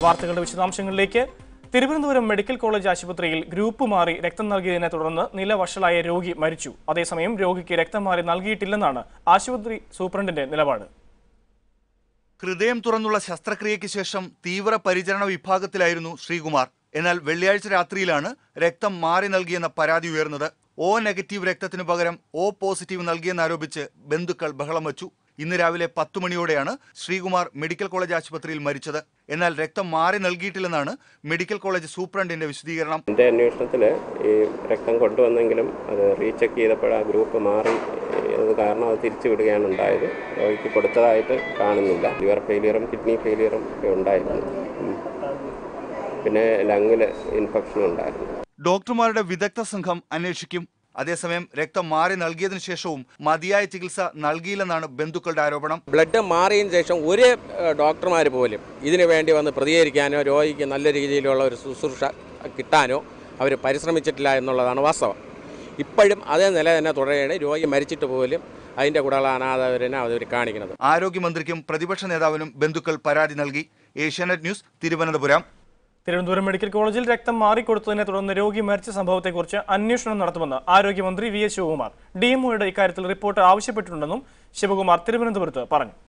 വാർത്തകളുടെ വിശദാംശങ്ങളിലേക്ക് Thiruvananthapuram medical college ആശുപത്രിയിൽ ഗ്രൂപ്പ് മാറി രക്തം നൽകിയതിനെ തുടർന്ന് നില വഷളായ രോഗി മരിച്ചു അതേസമയം രോഗിക്ക് രക്തം മാറി നൽകിയിട്ടില്ലെന്നാണ് ആശുപത്രി സൂപ്രണ്ടിന്റെ നിലപാട് ഹൃദയം തുറന്നുള്ള ശസ്ത്രക്രിയയ്ക്ക് ശേഷം തീവ്ര പരിചരണ വിഭാഗത്തിലായിരുന്നു ശ്രീകുമാർ എന്നാൽ വെള്ളിയാഴ്ച രാത്രിയിലാണ് രക്തം മാറി നൽകിയെന്ന പരാതി ഉയർന്നത് ഒ നെഗറ്റീവ് രക്തത്തിനു പകരം ഒ പോസിറ്റീവ് നൽകിയെന്നാരോപിച്ച് ബന്ധുക്കൾ ബഹളം വച്ചു ഇന്ന് രാവിലെ പത്തു മണിയോടെയാണ് ശ്രീകുമാർ മെഡിക്കൽ കോളേജ് ആശുപത്രിയിൽ മരിച്ചത് എന്നാൽ രക്തം മാറി നൽകിയിട്ടില്ലെന്നാണ് മെഡിക്കൽ കോളേജ് സൂപ്രണ്ടിന്റെ വിശദീകരണം എൻ്റെ അന്വേഷണത്തിൽ ഈ രക്തം കൊണ്ടുവന്നെങ്കിലും അത് റീചെക്ക് ചെയ്തപ്പോൾ ആ ഗ്രൂപ്പ് മാറി അത് കാരണം അത് തിരിച്ചു വിടുകയാണ് ഉണ്ടായത് രോഗിക്ക് കൊടുത്തതായിട്ട് കാണുന്നില്ല ലിവർ ഫെയിലിയറും കിഡ്നി ഫെയിലിയറും ഒക്കെ ഉണ്ടായിരുന്നു ഉം. പിന്നെ ലങ്ങിൽ ഇൻഫെക്ഷനും ഉണ്ടായിരുന്നു ഡോക്ടർമാരുടെ വിദഗ്ധ സംഘം അന്വേഷിക്കും അതേസമയം രക്തം മാറി നൽകിയതിനു ശേഷവും മതിയായ ചികിത്സ നൽകിയില്ലെന്നാണ് ബന്ധുക്കളുടെ ആരോപണം ബ്ലഡ് മാറിയതിന് ശേഷം ഒരു ഡോക്ടർമാർ പോലും ഇതിനു വേണ്ടി വന്ന് പ്രതികരിക്കാനോ രോഗിക്ക് നല്ല രീതിയിലുള്ള ഒരു ശുശ്രൂഷ കിട്ടാനോ അവർ പരിശ്രമിച്ചിട്ടില്ല എന്നുള്ളതാണ് വാസ്തവം ഇപ്പോഴും അതേ നില തന്നെ തുടരുകയാണ് രോഗി മരിച്ചിട്ട് പോലും അതിൻ്റെ കൂടെയുള്ള അനാഥവരനെ അവർ കാണിക്കുന്നത് ആരോഗ്യമന്ത്രിക്കും പ്രതിപക്ഷ നേതാവിനും ബന്ധുക്കൾ പരാതി നൽകി ഏഷ്യാനെറ്റ് ന്യൂസ് തിരുവനന്തപുരം തിരുവനന്തപുരം മെഡിക്കൽ കോളേജിൽ രക്തം മാറിക്കൊടുത്തതിനെ തുടർന്ന് രോഗി മരിച്ച സംഭവത്തെക്കുറിച്ച് അന്വേഷണം നടത്തുമെന്ന് ആരോഗ്യമന്ത്രി വി എസ് ശിവകുമാർ ഡിഎംഒയുടെ ഇക്കാര്യത്തിൽ റിപ്പോർട്ട് ആവശ്യപ്പെട്ടിട്ടുണ്ടെന്നും ശിവകുമാർ തിരുവനന്തപുരത്ത് പറഞ്ഞു